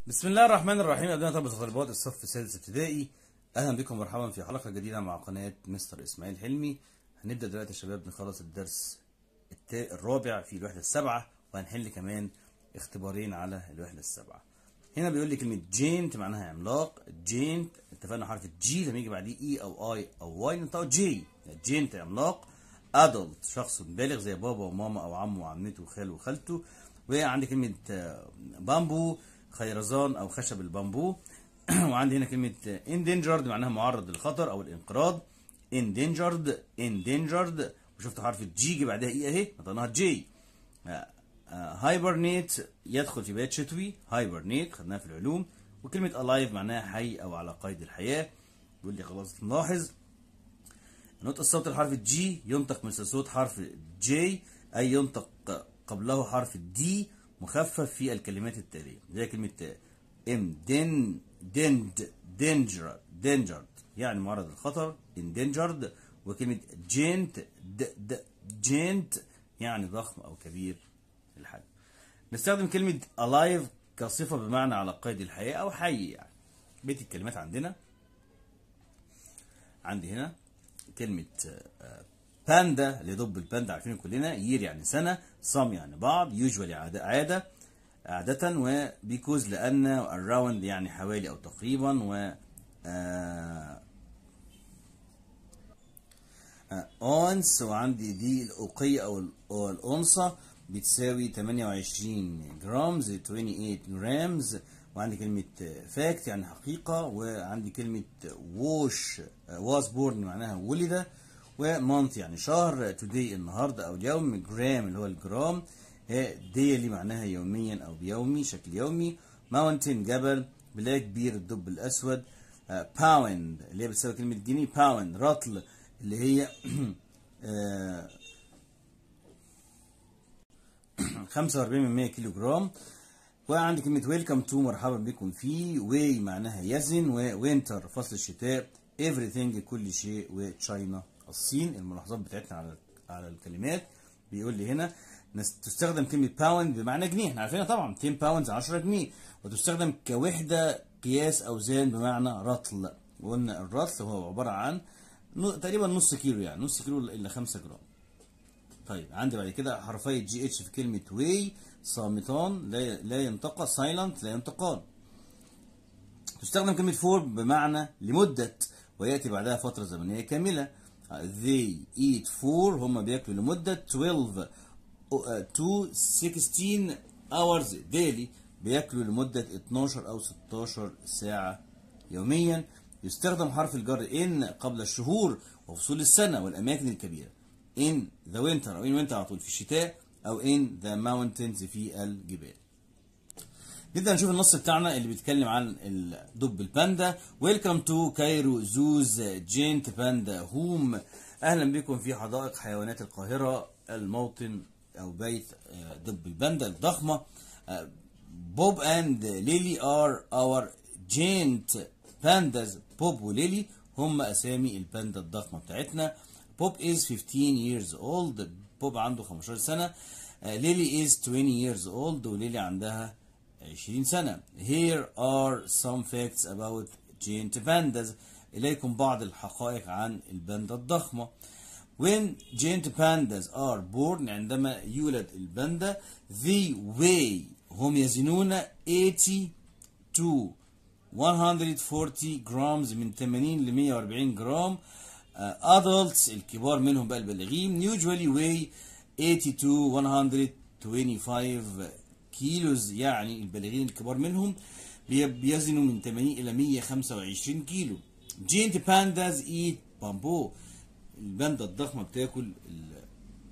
بسم الله الرحمن الرحيم أبناء طلبة وطالبات الصف السادس ابتدائي أهلا بكم ومرحبا في حلقة جديدة مع قناة مستر إسماعيل حلمي هنبدأ دلوقتي يا شباب نخلص الدرس التا- الرابع في الوحدة السابعة وهنحل كمان اختبارين على الوحدة السابعة هنا بيقول لي كلمة جينت معناها عملاق جينت اتفقنا حرف الجي لما يجي بعديه اي او اي او واي ننطقه جي جينت عملاق ادلت شخص بالغ زي بابا وماما او عمه وعمته وخاله وخالته وعندي كلمة آه، بامبو خيرزان او خشب البامبو وعندي هنا كلمة endangered معناها معرض للخطر او الانقراض endangered endangered وشفت حرف الجي جه بعدها اي اهي نطقناها جي هايبرنيت يدخل في بيت شتوي هايبرنيت خدناها في العلوم وكلمة alive معناها حي او على قيد الحياة بيقول لي خلاص نلاحظ نطق الصوت الحرف الجي ينطق مثل صوت حرف جي أي ينطق قبله حرف الدي مخفف في الكلمات التالية زي كلمة ام دين ديند دينجر دينجرد يعني معرض للخطر endangered وكلمة جينت د د جينت يعني ضخم أو كبير الحجم نستخدم كلمة alive كصفة بمعنى على قيد الحياة أو حي يعني بيت الكلمات عندنا عندي هنا كلمة باندا اللي ضب الباندا عارفين كلنا يير يعني سنة صام يعني بعض يوجوالي عادة عادة عادة وبيكوز لأن around يعني حوالي أو تقريبا و اونس وعندي دي الأوقية أو ال- أو الأونصة بتساوي 28 جرامز 28 جرامز وعندي كلمة فاكت يعني حقيقة وعندي كلمة ووش واز بورن معناها ولد ومانث يعني شهر توداي النهاردة أو اليوم جرام اللي هو الجرام ديلي معناها يوميا أو بيومي شكل يومي ماونتن جبل بلاك بير الدب الأسود باوند اللي هي بتساوي كلمة جنيه باوند رطل اللي هي آه، 45 من 100 كيلو جرام وعندي كلمة ويلكم تو مرحبا بكم في واي معناها يزن ووينتر فصل الشتاء everything كل شيء وتشاينا الصين الملاحظات بتاعتنا على على الكلمات بيقول لي هنا نس- تستخدم كلمة باوند بمعنى جنيه احنا عارفينها طبعا 10 باوندز 10 جنيه وتستخدم كوحدة قياس أوزان بمعنى رطل وقلنا الرطل هو عبارة عن نو- تقريبا نص كيلو يعني نص كيلو إلا 5 جرام طيب عندي بعد كده حرفي جي اتش في كلمة واي صامتان لا لا ينطق سايلنت لا ينطقان تستخدم كلمة فور بمعنى لمدة ويأتي بعدها فترة زمنية كاملة they eat for هم بياكلوا لمدة 12 to 16 hours daily بياكلوا لمدة 12 أو 16 ساعة يوميا يستخدم حرف الجر in قبل الشهور وفصول السنة والأماكن الكبيرة in the winter أو in winter على طول في الشتاء أو in the mountains في الجبال نبدا نشوف النص بتاعنا اللي بيتكلم عن الدب الباندا ويلكم تو كايرو زوز جينت باندا هوم اهلا بكم في حدائق حيوانات القاهره الموطن او بيت آه، دب الباندا الضخمه بوب اند ليلي ار اور جينت بانداز بوب وليلي هم اسامي الباندا الضخمه بتاعتنا بوب از 15 years old بوب عنده 15 سنه ليلي از 20 years old وليلي عندها 20 سنة. Here are some facts about giant pandas. إليكم بعض الحقائق عن الباندا الضخمة. When giant pandas are born عندما يولد الباندا they weigh هم يزنون 80 to 140 grams من 80 ل 140 جرام. Uh, adults الكبار منهم بقى البالغين usually weigh 80 to 125 كيلوز يعني البالغين الكبار منهم بي- بيزنوا من 80 إلى 125 كيلو جينت بانداز ايت بامبو الباندا الضخمة بتاكل ال-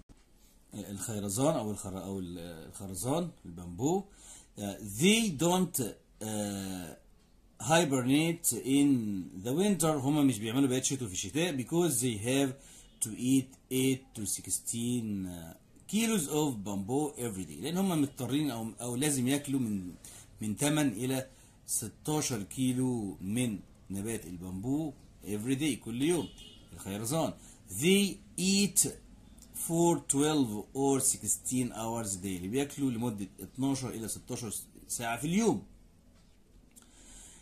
الخيرزان أو الخر أو ال- الخرزان البامبو Uh, they don't uh, hibernate in the winter هما مش بيعملوا بيات شتوي في الشتاء because they have to eat 8 to 16 uh, kilos of bamboo every day لان هما مضطرين او او لازم ياكلوا من من 8 الى 16 كيلو من نبات البامبو every day كل يوم الخيرزان they eat for 12 or 16 hours daily بياكلوا لمدة 12 إلى 16 ساعة في اليوم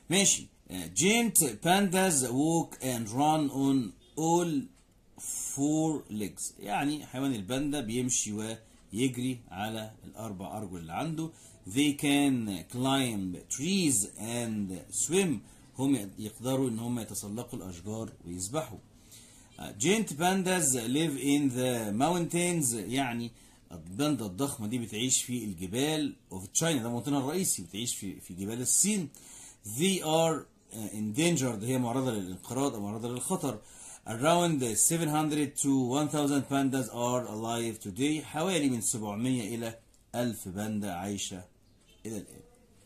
ماشي giant pandas walk and run on all four legs يعني حيوان الباندا بيمشي ويجري على الأربع أرجل اللي عنده they can climb trees and swim هم يقدروا إن هم يتسلقوا الأشجار ويسبحوا giant pandas live in the mountains يعني الباندا الضخمة دي بتعيش في الجبال وفي تشاينا ده موطنها الرئيسي بتعيش في في جبال الصين they are endangered هي معرضة للانقراض أو معرضة للخطر around 700 to 1000 pandas are alive today حوالي من 700 إلى 1000 باندا عايشة إلى الآن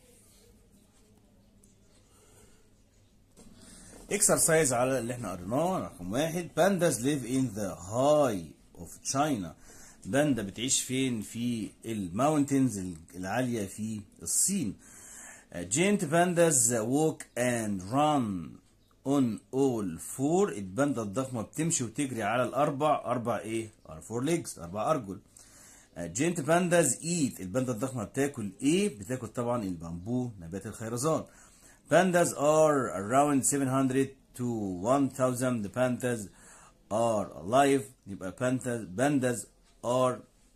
exercise على اللي احنا قريناه رقم واحد pandas live in the high of China باندا بتعيش فين في الماونتنز العالية في الصين giant pandas walk and run on all four الباندا الضخمة بتمشي وتجري على الأربع أربع إيه؟ four legs أربع أرجل giant pandas eat الباندا الضخمة بتاكل إيه؟ بتاكل طبعا البامبو نبات الخيرزان pandas are around 700 to 1000 the pandas are alive يبقى pandas pandas are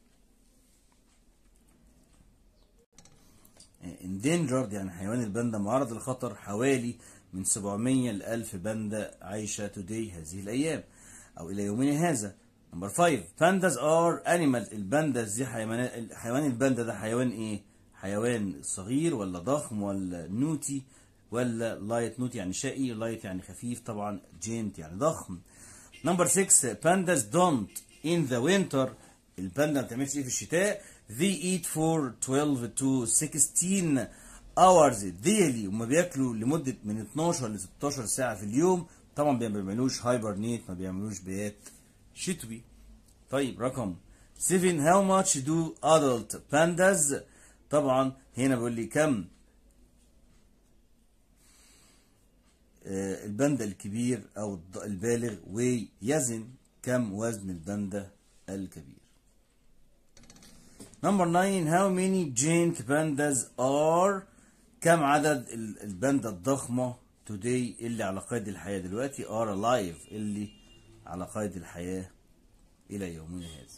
endangered يعني حيوان الباندا معرض للخطر حوالي من 700 ل 1000 باندا عايشة today هذه الأيام أو إلى يومنا هذا نمبر 5 pandas are animals البانداز دي حيوان حيوان الباندا ده حيوان إيه؟ حيوان صغير ولا ضخم ولا نوتي ولا لايت نوتي يعني شقي لايت يعني خفيف طبعا جينت يعني ضخم نمبر 6 pandas don't in the winter الباندا ما بتعملش ايه في الشتاء they eat for 12 to 16 hours daily وما بياكلوا لمدة من 12 ل 16 ساعة في اليوم طبعا ما بيعملوش هايبرنيت ما بيعملوش بيات شتوي طيب رقم 7 how much do adult pandas طبعا هنا بيقول لي كم آه الباندا الكبير او البالغ ويزن كم وزن الباندا الكبير نمبر 9 how many giant pandas are كم عدد الباندا الضخمة today اللي على قيد الحياة دلوقتي are alive اللي على قيد الحياة إلى يومنا هذا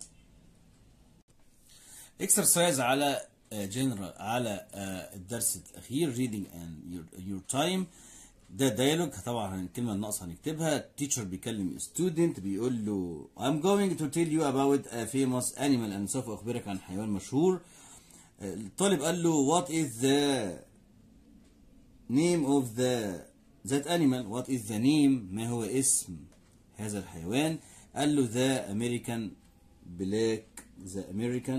exercise على جنرال على الدرس الأخير reading and your, your time ده ديالوج طبعا الكلمة الناقصة هنكتبها teacher بيكلم student بيقول له I'm going to tell you about a famous animal أنا سوف أخبرك عن حيوان مشهور الطالب قال له what is the name of the that animal what is the name ما هو اسم هذا الحيوان قال له the American black the American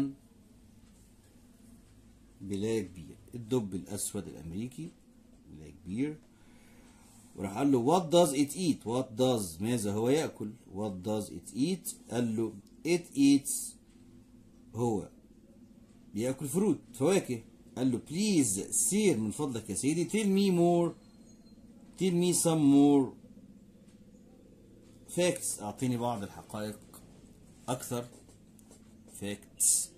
black bear الدب الأسود الأمريكي black bear وراح قال له what does it eat what does ماذا هو يأكل what does it eat قال له it eats هو بياكل فروت فواكه قال له بليز سير من فضلك يا سيدي tell me more tell me some more facts اعطيني بعض الحقائق اكثر facts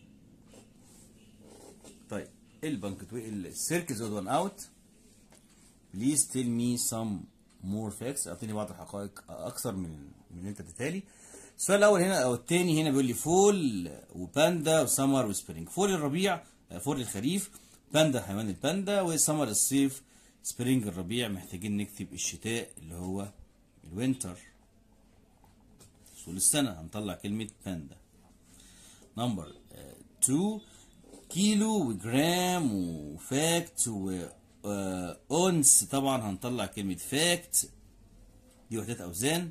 طيب البنكت السيركز اود وان اوت بليز تيل مي سم مور فاكس اعطيني بعض الحقائق اكثر من من اللي انت اديتها لي السؤال الاول هنا او الثاني هنا بيقول لي فول وباندا وسمر وسبرينج فول الربيع فول الخريف باندا حيوان الباندا وسمر الصيف سبرينج الربيع محتاجين نكتب الشتاء اللي هو الوينتر فصول السنة هنطلع كلمة باندا نمبر 2 كيلو وجرام وفاكت و اونس طبعا هنطلع كلمة فاكت دي وحدات أوزان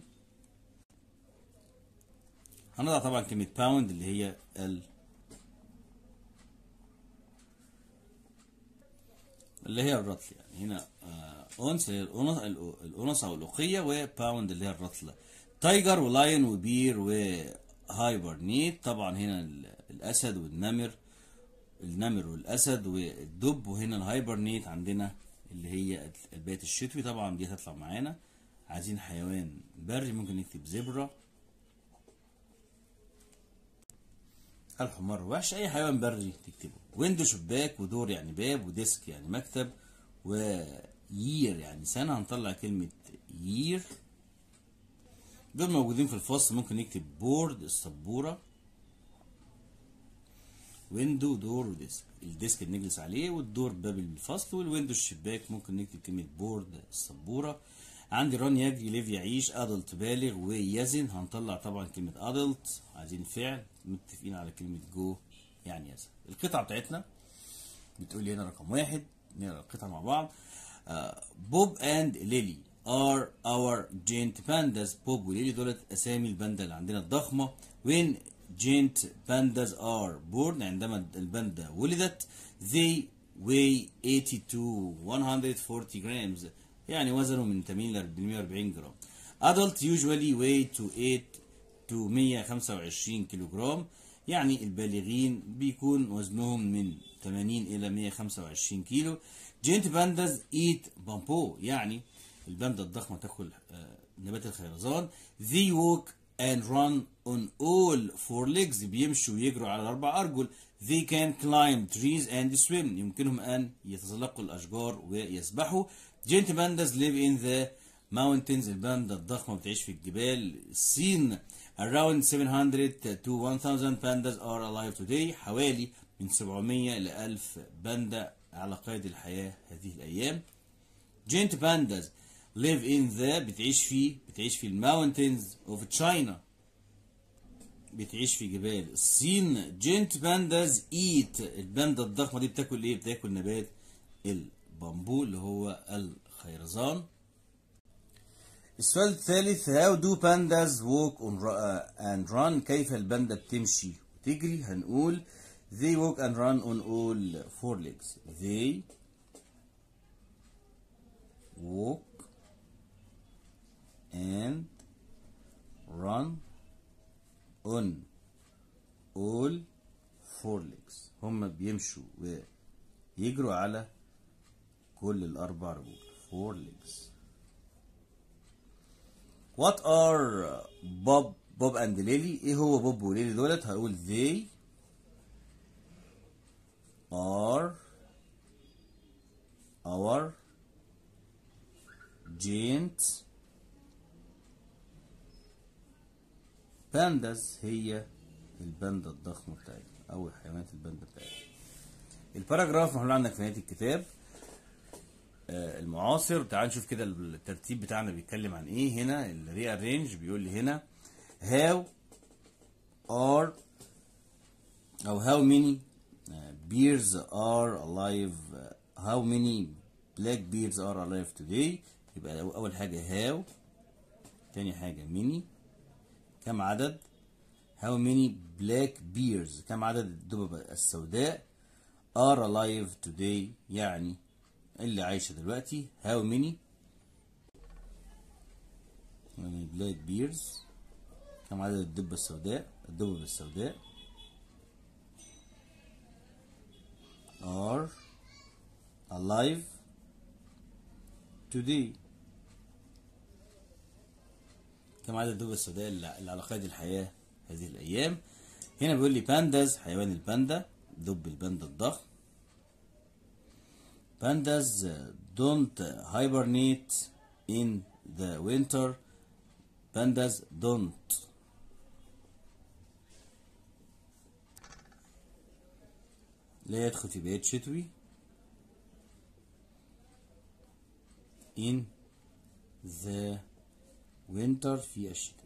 هنضع طبعا كلمة باوند اللي هي ال اللي هي الرطل يعني هنا اونس اللي هي الأونص أو الأوقية وباوند اللي هي الرطلة تايجر ولاين وبير وهايبرنيت طبعا هنا الأسد والنمر النمر والاسد والدب وهنا الهايبرنيت عندنا اللي هي البيت الشتوي طبعا دي هتطلع معانا عايزين حيوان بري ممكن نكتب زبرة الحمار وحش اي حيوان بري تكتبه ويندو شباك ودور يعني باب وديسك يعني مكتب و year يعني سنة هنطلع كلمة year دول موجودين في الفصل ممكن نكتب بورد السبورة ويندو دور وديسك الديسك اللي نجلس عليه والدور باب الفصل والويندو الشباك ممكن نكتب كلمة بورد السبورة عندي ران يجري ليف يعيش ادلت بالغ ويزن هنطلع طبعا كلمة ادلت عايزين فعل متفقين على كلمة جو يعني يزن القطعة بتاعتنا بتقول لي هنا رقم واحد نقرا القطعة مع بعض بوب اند ليلي are our giant pandas بوب وليلي دولت اسامي الباندا اللي عندنا الضخمة when giant pandas are born عندما الباندا ولدت they weigh 80 to 140 grams يعني وزنه من 80 ل 140 جرام adult usually weigh to 8 to 125 كيلو جرام يعني البالغين بيكون وزنهم من 80 إلى 125 كيلو جينت بانداز ايت بامبو يعني الباندا الضخمة تاكل آه، نبات الخيرزان they walk and run on all four legs بيمشوا ويجروا على أربع أرجل they can climb trees and swim يمكنهم أن يتسلقوا الأشجار ويسبحوا جينت بانداز live in the mountains الباندا الضخمة بتعيش في الجبال الصين around 700 to 1000 pandas are alive today حوالي من 700 ل 1000 باندا على قيد الحياة هذه الأيام giant pandas live in the بتعيش في بتعيش في الماونتنز of China بتعيش في جبال الصين giant pandas eat الباندا الضخمة دي بتاكل ايه بتاكل نبات البامبو اللي هو الخيرزان السؤال الثالث how do pandas walk on, uh, and run كيف الباندا بتمشي وتجري هنقول they walk and run on all four legs they walk and run on all four legs هم بيمشوا ويجروا على كل الأربع رجول four legs What are Bob Bob and Lily ايه هو بوب وليلي دولت هقول they are our giant pandas هي الباندا الضخمة بتاعتنا أو حيوانات الباندا بتاعتنا الباراجراف محلول عندك في نهاية الكتاب آه، المعاصر تعال نشوف كده الترتيب بتاعنا بيتكلم عن ايه هنا الري ارينج بيقول لي هنا how are او how many uh, bears are alive uh, how many black bears are alive today يبقى أو- اول حاجه how تاني حاجه many كم عدد how many black bears كم عدد الدببة السوداء are alive today يعني اللي عايشة دلوقتي how many how many black bears كم عدد الدبة السوداء الدببة السوداء are alive today كم عدد الدببة السوداء اللي اللي على قيد الحياة هذه الأيام هنا بيقول لي بانداز حيوان الباندا دب الباندا الضخم Pandas uh, don't hibernate in the winter. Pandas don't. لا يدخل في بيت شتوي in the winter في الشتاء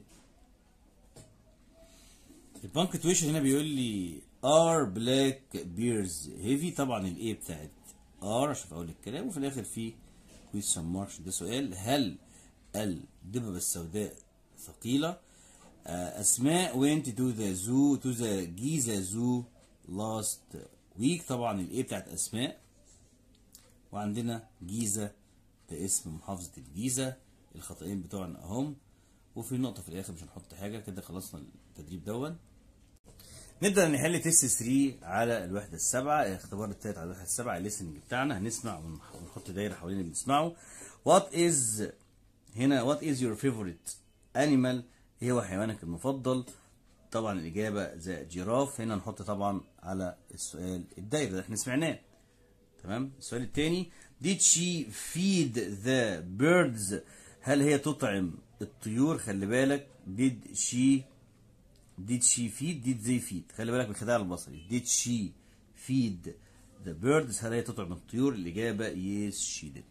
البانكتويشن هنا بيقول لي are black bears heavy طبعا الايه بتاعت are عشان اقول الكلام وفي الاخر في question mark ده سؤال هل الدببة السوداء ثقيلة آه، اسماء went to the zoo to the Giza zoo last week طبعا الايه بتاعت اسماء وعندنا جيزة ده اسم محافظة الجيزة الخطأين بتوعنا اهم وفي نقطة في الآخر مش هنحط حاجة كده خلصنا التدريب دون نبدأ نحل تيست 3 على الوحدة السابعة الاختبار التالت على الوحدة السابعة الليسننج بتاعنا هنسمع ونح- ونحط دايرة حوالين اللي بنسمعه What is هنا what is your favorite animal ايه هو حيوانك المفضل طبعا الإجابة ذا جيراف هنا نحط طبعا على السؤال الدايرة اللي احنا سمعناه تمام السؤال الثاني did she feed the birds هل هي تطعم الطيور خلي بالك did she did she feed did they feed خلي بالك من الخداع البصري did she feed the birds هل هي تطعم الطيور الإجابة yes she did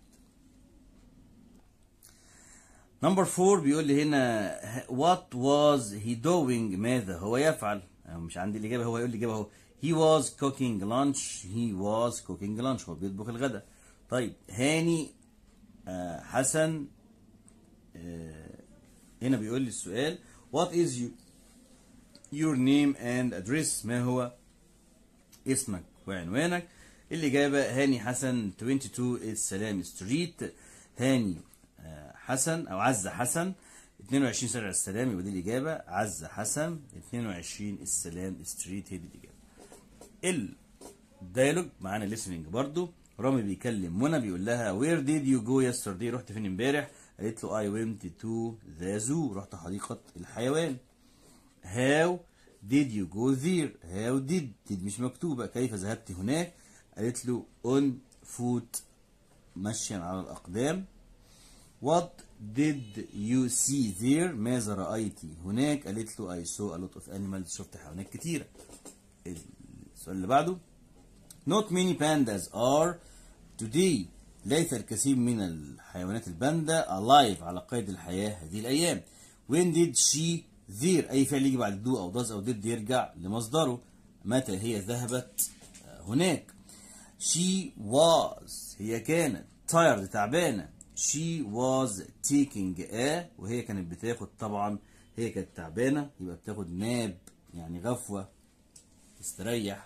نمبر 4 بيقول لي هنا what was he doing ماذا هو يفعل أنا مش عندي الإجابة هو يقول لي الإجابة هو he was cooking lunch he was cooking lunch هو بيطبخ الغداء طيب هاني آه حسن آه هنا بيقول لي السؤال what is you, your name and address ما هو اسمك وعنوانك الإجابة هاني حسن 22 السلام ستريت هاني آه، حسن أو عزة حسن 22 شارع السلام يبقى دي الإجابة عزة حسن 22 السلام ستريت هي دي الإجابة الديالوج معانا listening برضو رامي بيكلم منى بيقول لها where did you go yesterday رحت فين امبارح قالت له I went to the zoo رحت حديقة الحيوان how did you go there how did did مش مكتوبة كيف ذهبت هناك قالت له on foot مشيا على الأقدام what did you see there ماذا رأيت هناك قالت له I saw a lot of animals شفت حيوانات كتيرة السؤال اللي بعده Not many pandas are today ليس الكثير من الحيوانات الباندا alive على قيد الحياة هذه الأيام When did she there أي فعل يجي بعد do أو does أو did يرجع لمصدره متى هي ذهبت هناك She was هي كانت tired تعبانة She was taking a وهي كانت بتاخد طبعا هي كانت تعبانة يبقى بتاخد ناب يعني غفوة تستريح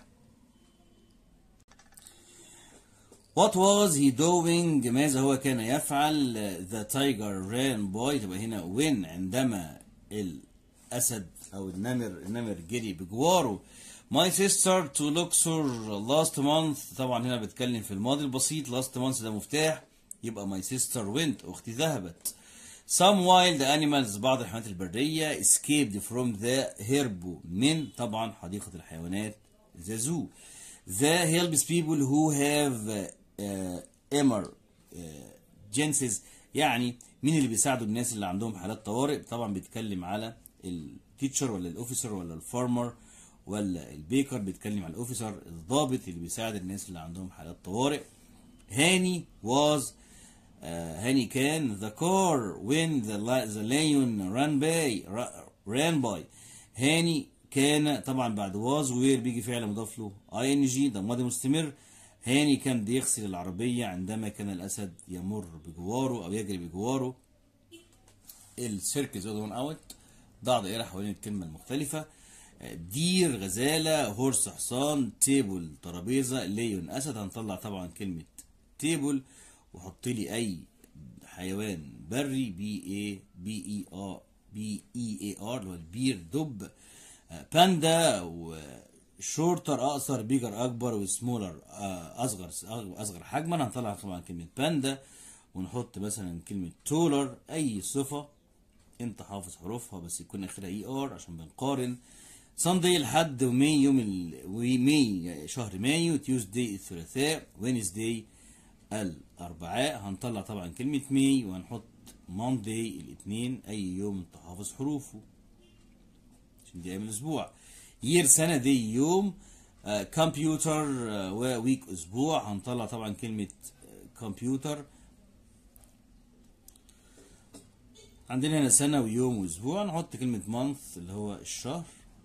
What was he doing ماذا هو كان يفعل The tiger ran by تبقى هنا when عندما الأسد أو النمر النمر جري بجواره My sister to Luxor last month طبعا هنا بتكلم في الماضي البسيط last month ده مفتاح يبقى my sister went أختي ذهبت Some wild animals بعض الحيوانات البرية escaped from the herb من طبعا حديقة الحيوانات the zoo The helps people who have uh, emergencies يعني مين اللي بيساعدوا الناس اللي عندهم حالات طوارئ طبعا بيتكلم على التيتشر ولا الاوفيسر ولا الفارمر ولا البيكر بيتكلم على الاوفيسر الضابط اللي بيساعد الناس اللي عندهم حالات طوارئ هاني was uh, هاني كان the car when the, the lion ran by ran by هاني كان طبعا بعد was وير بيجي فعل مضاف له ing ده ماضي مستمر هاني كان بيغسل العربية عندما كان الأسد يمر بجواره أو يجري بجواره السيركس اون اوت ضع دائرة حوالين الكلمة المختلفة دير غزالة هورس حصان تيبل ترابيزة ليون أسد هنطلع طبعا كلمة تيبل وحط لي أي حيوان بري بي اي بي اي ار بي اي اي ار اللي هو البير دب باندا وشورتر اقصر بيجر اكبر وسمولر اصغر اصغر حجما هنطلع طبعا كلمه باندا ونحط مثلا كلمه تولر اي صفه انت حافظ حروفها بس يكون اخرها اي ار عشان بنقارن ساندي لحد ماي يوم ال... ماي شهر مايو تيوزداي الثلاثاء وينزداي الاربعاء هنطلع طبعا كلمه ماي وهنحط مانداي الاثنين اي يوم انت حافظ حروفه عشان دي ايام الاسبوع يير سنه دي يوم آه كمبيوتر آه وويك اسبوع هنطلع طبعا كلمه آه كمبيوتر عندنا هنا سنه ويوم واسبوع نحط كلمه مانث اللي هو الشهر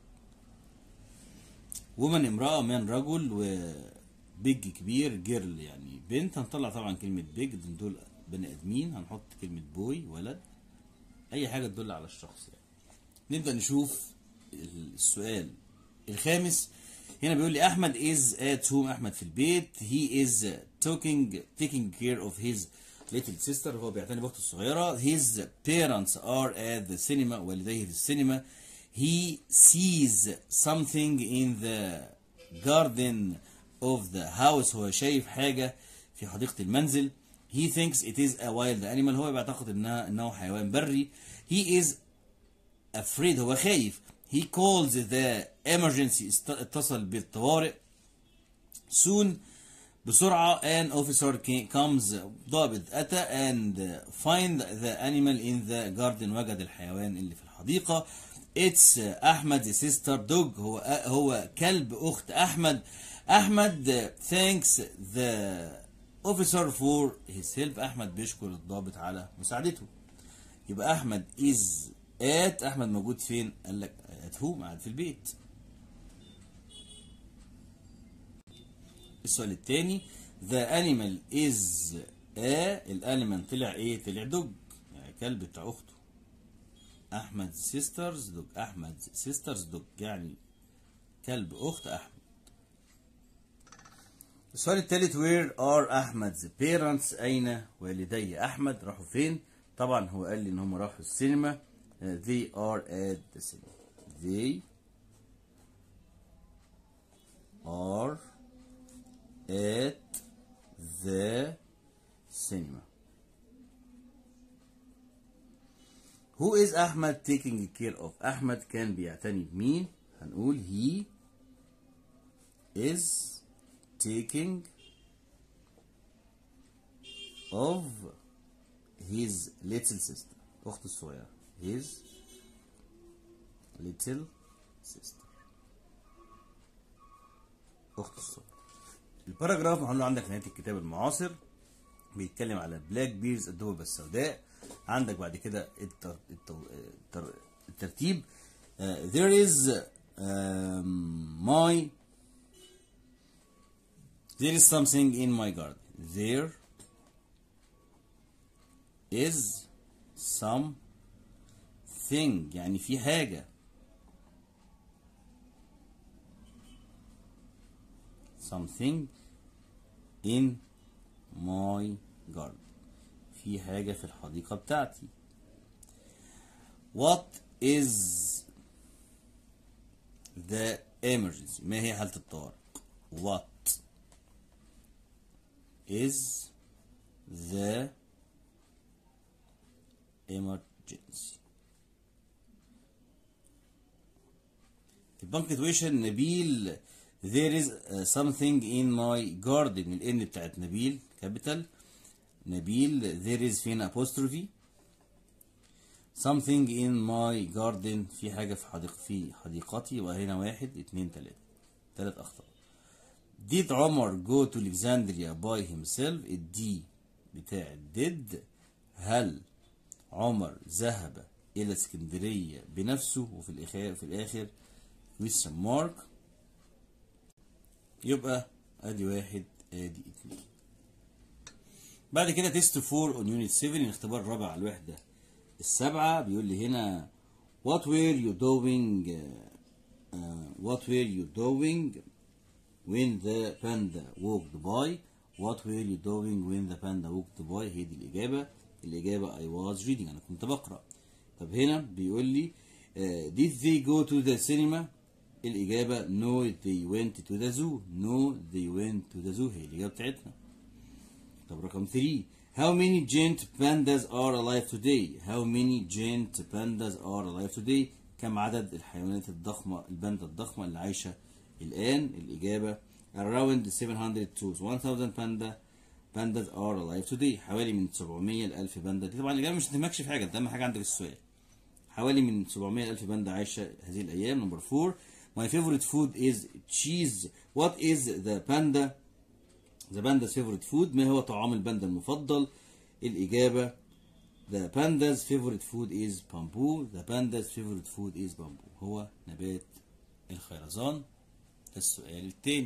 ومن امراه مان رجل وبيج كبير جيرل يعني بنت هنطلع طبعا كلمه بيج دول بني ادمين هنحط كلمه بوي ولد اي حاجه تدل على الشخص يعني نبدا نشوف السؤال الخامس هنا بيقول لي احمد is at home احمد في البيت he is taking taking care of his little sister هو بيعتني باخته الصغيره his parents are at the cinema والديه في السينما he sees something in the garden of the house هو شايف حاجه في حديقه المنزل he thinks it is a wild animal هو بيعتقد انها انه حيوان بري he is afraid هو خايف he calls the emergency اتصل بالطوارئ soon بسرعة an officer ca- comes ضابط أتى and find the animal in the garden وجد الحيوان اللي في الحديقة it's أحمد sister dog هو هو كلب أخت أحمد أحمد thanks the officer for his help أحمد بيشكر الضابط على مساعدته يبقى أحمد is at أحمد موجود فين؟ قال لك at home قاعد في البيت السؤال الثاني the animal is a الانيمال طلع ايه طلع دوج يعني كلب بتاع اخته احمد سيسترز دوج احمد سيسترز دوج يعني كلب اخت احمد السؤال الثالث where are احمد's parents اين والدي احمد راحوا فين طبعا هو قال لي ان هم راحوا السينما Uh, they are at the cinema they are at the cinema. Who is Ahmed taking care of? أحمد كان بيعتني بمين؟ هنقول he is taking of his little sister أخته الصغيرة his little sister أخته الصغيرة الباراجراف محلول عندك نهاية الكتاب المعاصر بيتكلم على بلاك بيرز الدببة السوداء عندك بعد كده التر... التر... التر... الترتيب uh, there is um, my there is something in my garden there is some thing يعني في حاجة something in my garden في حاجة في الحديقة بتاعتي what is the emergency ما هي حالة الطوارئ what is the emergency في punctuation نبيل there is uh, something in my garden الان بتاعت نبيل كابيتال نبيل there is فين apostrophe something in my garden في حاجة في حديقة في حديقتي وهنا واحد اتنين تلاتة تلات أخطاء did عمر go to Alexandria by himself الدي بتاع did هل عمر ذهب إلى اسكندرية بنفسه وفي الآخر في الآخر question mark يبقى ادي واحد ادي اتنين بعد كده تيست 4 اون يونت 7 الاختبار الرابع على الوحده السابعه بيقول لي هنا what were you doing uh, uh, what were you doing when the panda walked by what were you doing when the panda walked by هي دي الاجابه الاجابه I was reading انا كنت بقرا طب هنا بيقول لي uh, did they go to the cinema الإجابة no they went to the zoo no they went to the zoo هي الإجابة بتاعتنا طب رقم 3 how many giant pandas are alive today how many giant pandas are alive today كم عدد الحيوانات الضخمة الباندا الضخمة اللي عايشة الآن الإجابة around 700 to 1000 panda pandas are alive today حوالي من 700 ل 1000 باندا دي طبعا الإجابة مش هتهمكش في حاجة أنت أهم حاجة عندك السؤال حوالي من 700 ل 1000 باندا عايشة هذه الأيام نمبر 4 My favorite food is cheese. What is the panda? The panda's favorite food. ما هو طعام الباندا المفضل؟ الإجابة The panda's favorite food is bamboo. The panda's favorite food is bamboo. هو نبات الخيرزان. ده السؤال التاني.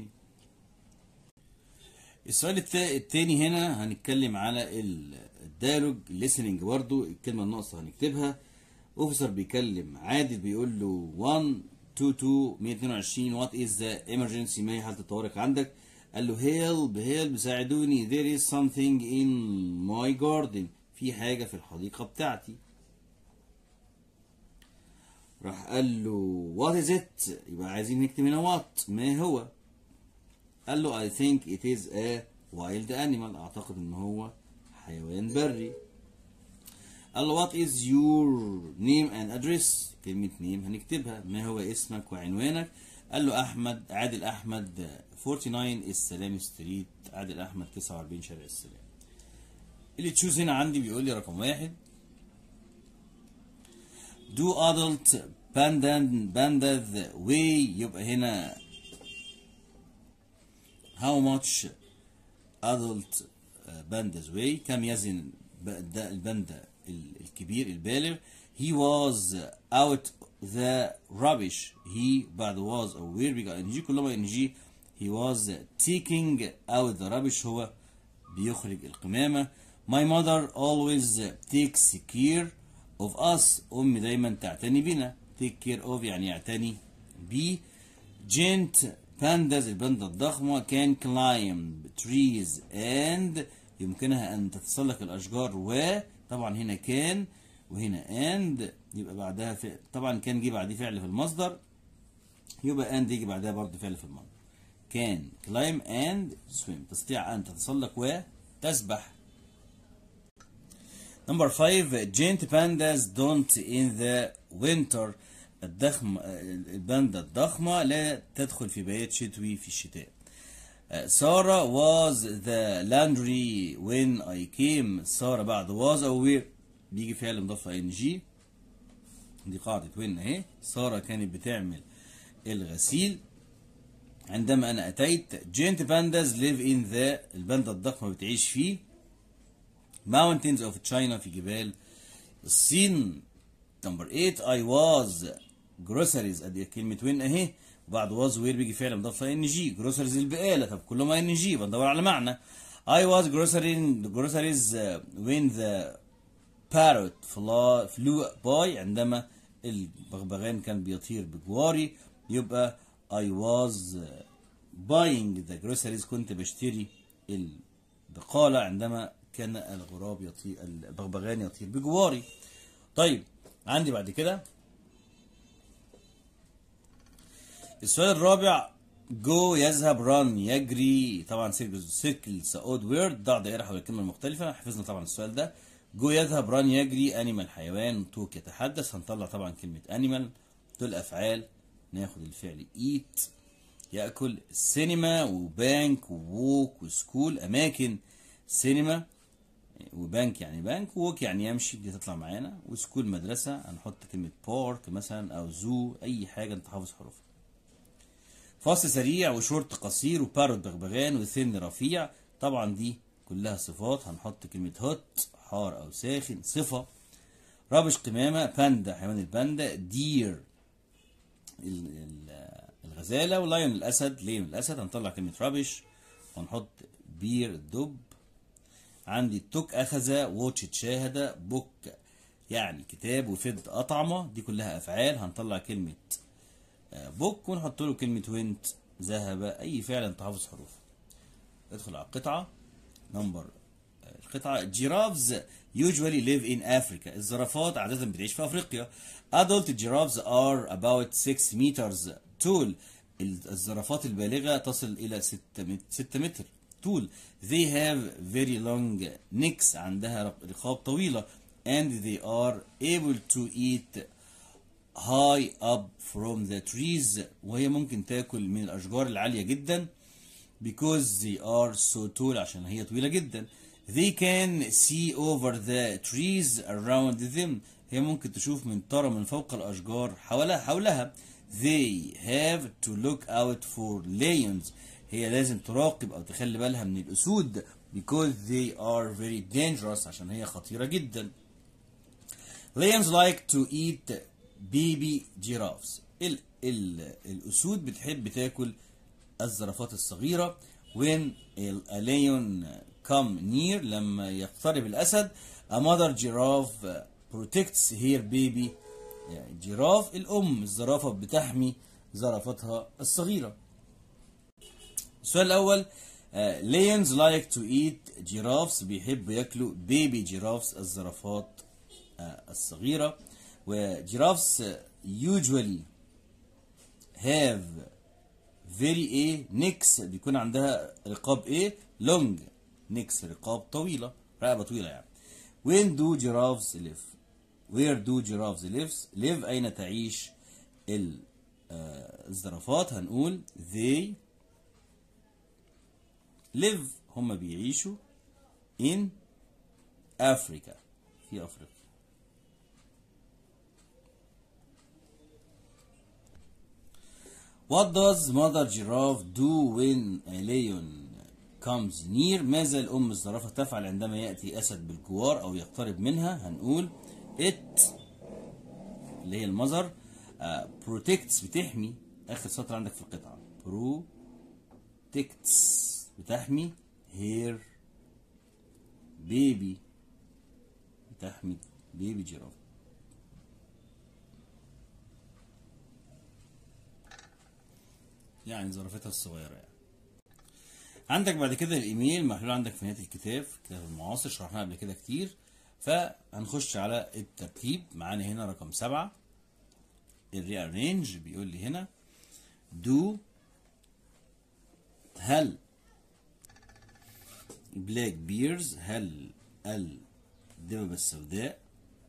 السؤال التا- التاني هنا هنتكلم على ال- الديالوج listening برضو الكلمة الناقصة هنكتبها اوفيسر بيكلم عادل بيقول له 1 2 2 122 وات از ذا emergency ما هي حالة الطوارئ عندك قال له هيلب هيلب ساعدوني there is something in my garden في حاجة في الحديقة بتاعتي راح قال له what is it يبقى عايزين نكتب هنا what ما هو قال له I think it is a wild animal أعتقد إن هو حيوان بري قال له what is your name and address كلمة name هنكتبها ما هو اسمك وعنوانك قال له احمد عادل احمد 49 السلام ستريت عادل احمد 49 شارع السلام اللي تشوز هنا عندي بيقول لي رقم واحد do adult pandas pandas weigh يبقى هنا how much adult pandas weigh كم يزن ب- ده الباندا ال- الكبير البالغ he was out the rubbish he بعد was او where بيجي ان جي كلهم ان جي he was taking out the rubbish هو بيخرج القمامة my mother always takes care of us أمي دايما تعتني بنا take care of يعني يعتني بي giant pandas الباندا الضخمة can climb trees and يمكنها أن تتسلق الأشجار و طبعا هنا كان وهنا and يبقى بعدها فعل طبعا كان جه بعديه فعل في المصدر يبقى and يجي بعدها برضه فعل في المصدر can climb and swim تستطيع أن تتسلق وتسبح Number five, giant pandas don't in the winter. الضخم الباندا الضخمة لا تدخل في بيات شتوي في الشتاء. سارة was the laundry when I came. سارة بعد was أو where بيجي فعل مضاف ان جي. دي قاعدة وين اهي. سارة كانت بتعمل الغسيل. عندما أنا أتيت giant pandas live in the الباندا الضخمة بتعيش فيه. mountains of China في جبال الصين number 8 I was groceries ادي كلمة وين اهي وبعد was وير بيجي فعل مضاف ان جي groceries البقالة طب كلهم ان جي بدور على معنى I was groceries groceries uh, when the parrot fly, flew by عندما البغبغان كان بيطير بجواري يبقى I was uh, buying the groceries كنت بشتري البقالة عندما كان الغراب يطير البغبغان يطير بجواري طيب عندي بعد كده السؤال الرابع جو يذهب ران يجري طبعا سيركل سعود ويرد ضع دائره حول الكلمه المختلفه حفظنا طبعا السؤال ده جو يذهب ران يجري انيمال حيوان توك يتحدث هنطلع طبعا كلمه انيمال دول افعال ناخد الفعل ايت ياكل سينما وبانك ووك وسكول اماكن سينما وبنك يعني بنك ووك يعني يمشي دي تطلع معانا وسكول مدرسة هنحط كلمة بارك مثلا أو زو أي حاجة أنت حافظ حروفها فاصل سريع وشورت قصير وبارود بغبغان وثن رفيع طبعا دي كلها صفات هنحط كلمة هوت حار أو ساخن صفة رابش قمامة باندا حيوان الباندا دير ال- ال- الغزالة ولايون الأسد ليون الأسد هنطلع كلمة رابش ونحط بير الدب عندي توك أخذ ووتش تشاهد بوك يعني كتاب وفد أطعمة دي كلها أفعال هنطلع كلمة آه، بوك ونحط له كلمة وينت ذهب أي فعل أنت حافظ حروفه ادخل على القطعة نمبر القطعة جيرافز usually live in Africa الزرافات عادة بتعيش في أفريقيا adult giraffes are about 6 meters tall الزرافات البالغة تصل إلى 6 متر, 6 متر طول they have very long necks عندها رقاب طويلة and they are able to eat high up from the trees وهي ممكن تاكل من الأشجار العالية جدا because they are so tall عشان هي طويلة جدا they can see over the trees around them هي ممكن تشوف من ترى من فوق الأشجار حولها حولها they have to look out for lions هي لازم تراقب أو تخلي بالها من الأسود because they are very dangerous عشان هي خطيرة جدا lions like to eat baby giraffes ال ال الأسود بتحب تاكل الزرافات الصغيرة when a lion come near لما يقترب الأسد a mother giraffe protects her baby يعني جراف الأم الزرافة بتحمي زرافتها الصغيرة السؤال الأول uh, lions like to eat giraffes بيحبوا ياكلوا baby giraffes الزرافات uh, الصغيرة وجيرافس usually have very a necks بيكون عندها رقاب ايه long necks رقاب طويلة رقبة طويلة يعني when do giraffes live where do giraffes live live أين تعيش آه، الزرافات هنقول they live هم بيعيشوا in Africa في أفريقيا What does mother giraffe do when a lion comes near ماذا الأم الزرافة تفعل عندما يأتي أسد بالجوار أو يقترب منها هنقول it اللي هي المذر آه، protects بتحمي آخر سطر عندك في القطعة protects بتحمي her baby بتحمي بيبي جيراف يعني زرافتها الصغيرة يعني عندك بعد كده الايميل محلول عندك في نهايه الكتاب في الكتاب المعاصر شرحناه قبل كده كتير فهنخش على الترتيب معانا هنا رقم سبعة الريارينج بيقول لي هنا دو هل بلاك بيرز هل الدببة السوداء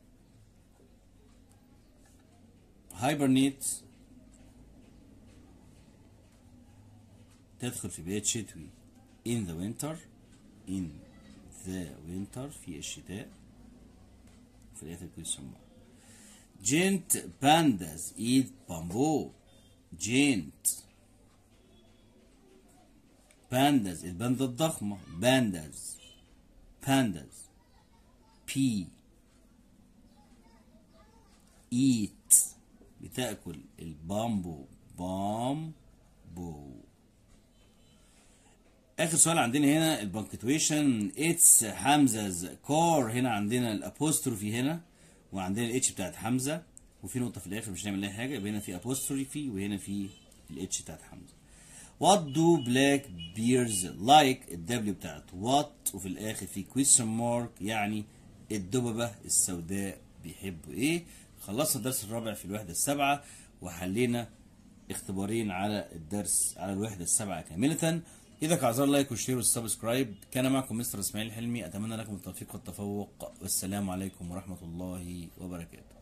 هايبرنيت تدخل في بيت شتوي in the winter in the winter في الشتاء في الآخر كل سمع giant pandas eat bamboo giant pandas الباندا الضخمة pandas pandas p eat بتاكل البامبو بامبو اخر سؤال عندنا هنا البنكتويشن اتس حمزه كار هنا عندنا الابوستروفي هنا وعندنا الاتش بتاعت حمزه وفي نقطه في الاخر مش هنعمل لها حاجه يبقى هنا في ابوستروفي وهنا في الاتش بتاعت حمزه What do black bears like الدبليو بتاعت what وفي الاخر في question mark يعني الدببة السوداء بيحبوا ايه خلصنا الدرس الرابع في الوحدة السابعة وحلينا اختبارين على الدرس على الوحدة السابعة كاملة إذا كعزار لايك والشير والسبسكرايب كان معكم مستر إسماعيل حلمي أتمنى لكم التوفيق والتفوق والسلام عليكم ورحمة الله وبركاته